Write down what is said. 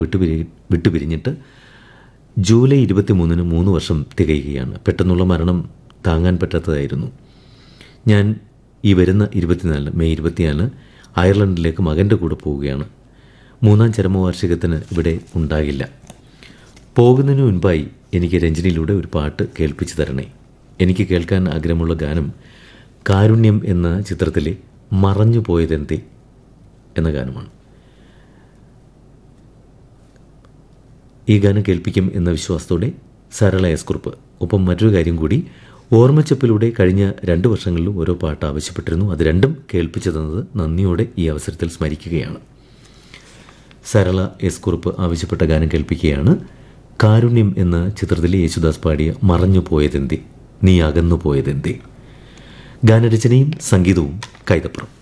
വിട്ടുപിരി വിട്ടുപിരിഞ്ഞിട്ട് July ഇരുപത്തി മൂന്നിന് മൂന്ന് വർഷം തികയുകയാണ് പെട്ടെന്നുള്ള മരണം താങ്ങാൻ പറ്റാത്തതായിരുന്നു ഞാൻ ഈ വരുന്ന ഇരുപത്തിനാലിന് മെയ് ഇരുപത്തിനാലിന് അയർലൻഡിലേക്ക് മകൻ്റെ കൂടെ പോവുകയാണ് മൂന്നാം ചരമവാർഷികത്തിന് ഇവിടെ ഉണ്ടാകില്ല പോകുന്നതിന് മുൻപായി എനിക്ക് രഞ്ജനിയിലൂടെ ഒരു പാട്ട് കേൾപ്പിച്ചു തരണേ എനിക്ക് കേൾക്കാൻ ആഗ്രഹമുള്ള ഗാനം കാരുണ്യം എന്ന ചിത്രത്തിലെ മറഞ്ഞു പോയതെന്തേ എന്ന ഗാനമാണ് ഈ ഗാനം കേൾപ്പിക്കും എന്ന വിശ്വാസത്തോടെ സരള എസ് കുറുപ്പ് ഒപ്പം മറ്റൊരു കാര്യം കൂടി ഓർമ്മച്ചപ്പിലൂടെ കഴിഞ്ഞ രണ്ട് വർഷങ്ങളിലും ഓരോ പാട്ട് ആവശ്യപ്പെട്ടിരുന്നു അത് രണ്ടും കേൾപ്പിച്ചു തന്നത് നന്ദിയോടെ ഈ അവസരത്തിൽ സ്മരിക്കുകയാണ് സരള എസ് കുറുപ്പ് ആവശ്യപ്പെട്ട ഗാനം കേൾപ്പിക്കുകയാണ് കാരുണ്യം എന്ന ചിത്രത്തിലെ യേശുദാസ് പാടിയ മറഞ്ഞു പോയതെന്തേ നീ അകന്നു പോയതെന്തേ ഗാനരചനയും സംഗീതവും കൈതപ്പുറം